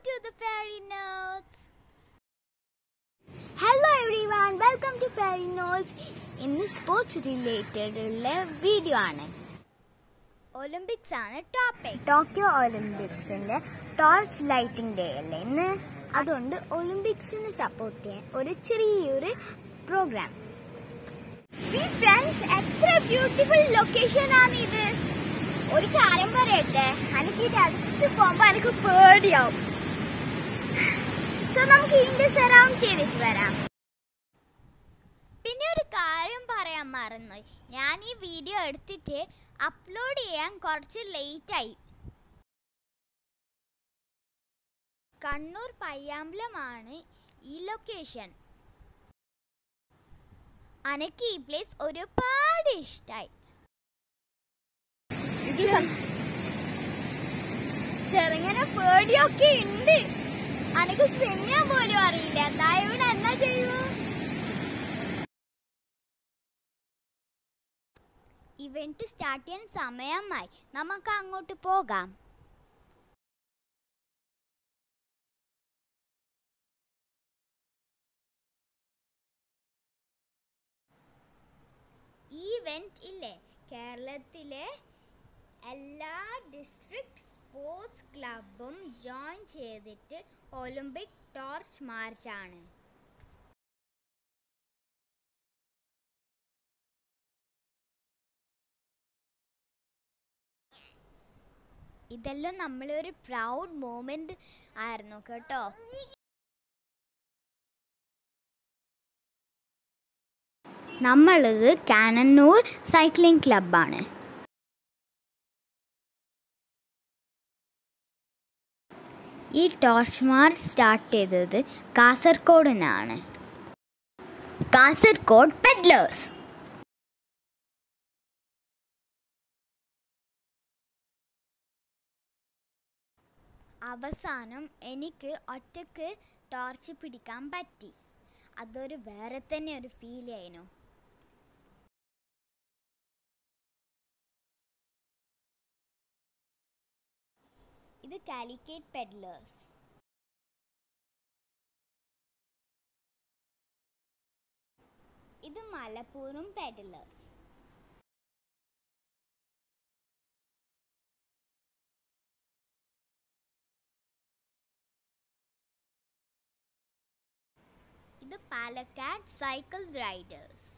to the Fairy Notes. Hello every one welcome to Fairy Notes ഇന്ന് sports related ഉള്ള video ആണ് Olympics ആണ് topic Tokyo ഒളിമ്പിക്സിന്റെ torch lighting day അല്ലേ ഇന്ന് അതുകൊണ്ട് ഒളിമ്പിക്സിന് സപ്പോർട്ട് ചെയ്യാൻ ഒരു ചെറിയൊരു പ്രോഗ്രാം ഫ്രണ്ട്സ് എത്ര ബ്യൂട്ടിഫുൾ ലൊക്കേഷൻ ആണ് ഇത് ഒരു കാര്യം പറയട്ടെ എനിക്ക് ഇത് അടുത്ത് പോകുമ്പോ എനിക്ക് പേടിയാവും സോ നമുക്ക് ഇതിന്റെ സറൗണ്ട് ചെയ്തിട്ട് വരാം പിന്നെ ഒരു കാര്യം പറയാൻ മറന്നു ഞാൻ ഈ വീഡിയോ എടുത്തിട്ട് അപ്ലോഡ് ചെയ്യാൻ കുറച്ച് ലേറ്റ് ആയി കണ്ണൂർ പയ്യാമ്പലമാണ് ഈ ലൊക്കേഷൻ അനക്ക് ഈ പ്ലേസ് ഒരുപാട് ഇഷ്ടായി ചെറുങ്ങനെ പേടിയൊക്കെ ഉണ്ട് അനക്ക് സ്വിം ചെയ്യാൻ പോലും അറിയില്ല എന്താ ഇവിടെ എന്നാ ചെയ്യൂ ഇവന്റ് സ്റ്റാർട്ട് ചെയ്യാൻ സമയമായി നമുക്ക് അങ്ങോട്ട് പോകാം ഈ ഇവന്റ് ഇല്ലേ കേരളത്തിലെ എല്ലാ ഡിസ്ട്രിക്ട് സ്പോർട്സ് ക്ലബും ജോയിൻ ചെയ്തിട്ട് ഒളിമ്പിക് ടോർച്ച് മാർച്ചാണ് ഇതെല്ലാം നമ്മളൊരു പ്രൗഡ് മൂമെന്റ് ആയിരുന്നു കേട്ടോ നമ്മളിത് കാനന്നൂർ സൈക്ലിംഗ് ക്ലബ്ബാണ് ഈ ടോർച്ച് മാർച്ച് സ്റ്റാർട്ട് ചെയ്തത് കാസർഗോഡ് നിന്നാണ് കാസർഗോഡ് പെഡ്ലേഴ്സ് അവസാനം എനിക്ക് ഒറ്റക്ക് ടോർച്ച് പിടിക്കാൻ പറ്റി അതൊരു വേറെ തന്നെ ഒരു ഫീൽ ആയിരുന്നു ഇത് കാലിക്കേറ്റ് പെഡ്ലേഴ്സ് ഇത് മലപ്പുറം പെഡലേഴ്സ് ഇത് പാലക്കാട് സൈക്കിൾ റൈഡേഴ്സ്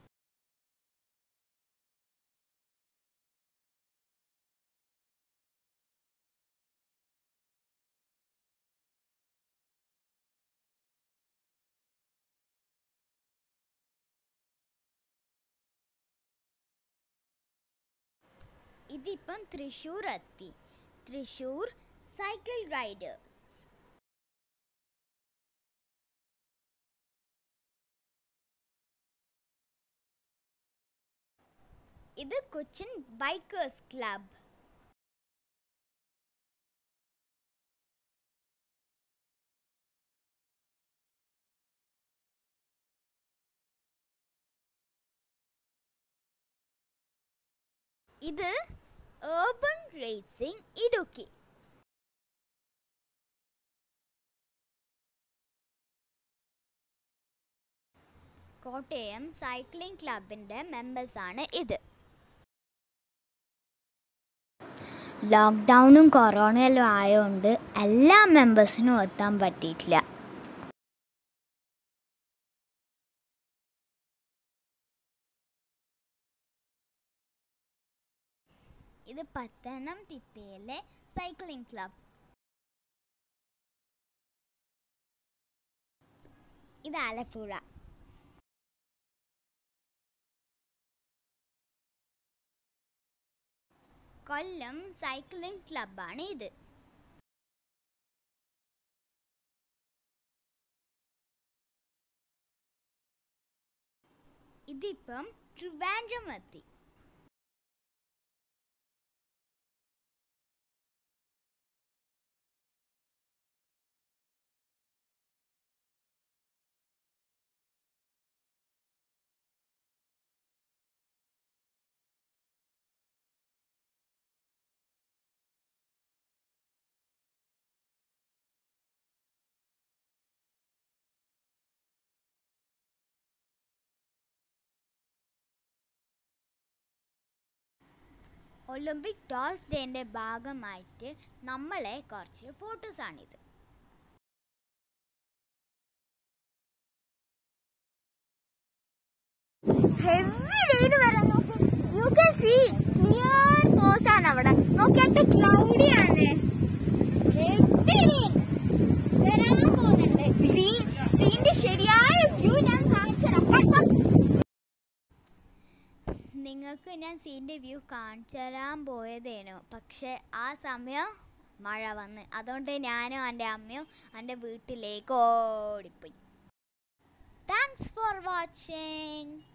ഇതിപ്പം തൃശ്ശൂർ എത്തി തൃശ്ശൂർ സൈക്കിൾ റൈഡേഴ്സ് ഇത് കൊച്ചിൻ ബൈക്കേഴ്സ് ക്ലബ് ഇത് urban racing Idukki Kottayam cycling ക്ലബിൻ്റെ മെമ്പേഴ്സാണ് ഇത് ലോക്ക്ഡൗണും കൊറോണയെല്ലാം ആയതുകൊണ്ട് എല്ലാ മെമ്പേഴ്സിനും എത്താൻ പറ്റിയിട്ടില്ല ഇത് പത്തനംതിട്ടയിലെ സൈക്ലിംഗ് ക്ലബ് ഇത് ആലപ്പുഴ കൊല്ലം സൈക്ലിംഗ് ക്ലബ്ബാണ് ഇത് ഇതിപ്പം ട്രിവാൻഡ്രം എത്തി ഒളിമ്പിക് ടോർച്ച് ഡേൻ്റെ ഭാഗമായിട്ട് നമ്മളെ കുറച്ച് ഫോട്ടോസാണിത് ഹെവി റെയിൻ വരാൻ നോക്ക് യു കൻ സീ ക്ലിയർ കോസ് ആണ് അവിടെ നോക്കിയാട്ട് ക്ലൗഡി ആണ് ഹെവി റെയിൻ വരാൻ പോകുന്നുണ്ട് സീൻ സീന്റെ ശരിയായ വ്യൂ ഞാൻ കാണിച്ചുതരാം കണ്ടോ? നിങ്ങൾക്ക് ഞാൻ സീൻ്റെ വ്യൂ കാണിച്ചു തരാൻ പോയതേനു പക്ഷെ ആ സമയം മഴ വന്ന് അതുകൊണ്ട് ഞാനും എൻ്റെ അമ്മയും എൻ്റെ വീട്ടിലേക്ക് ഓടിപ്പോയി താങ്ക്സ് ഫോർ വാച്ചിങ്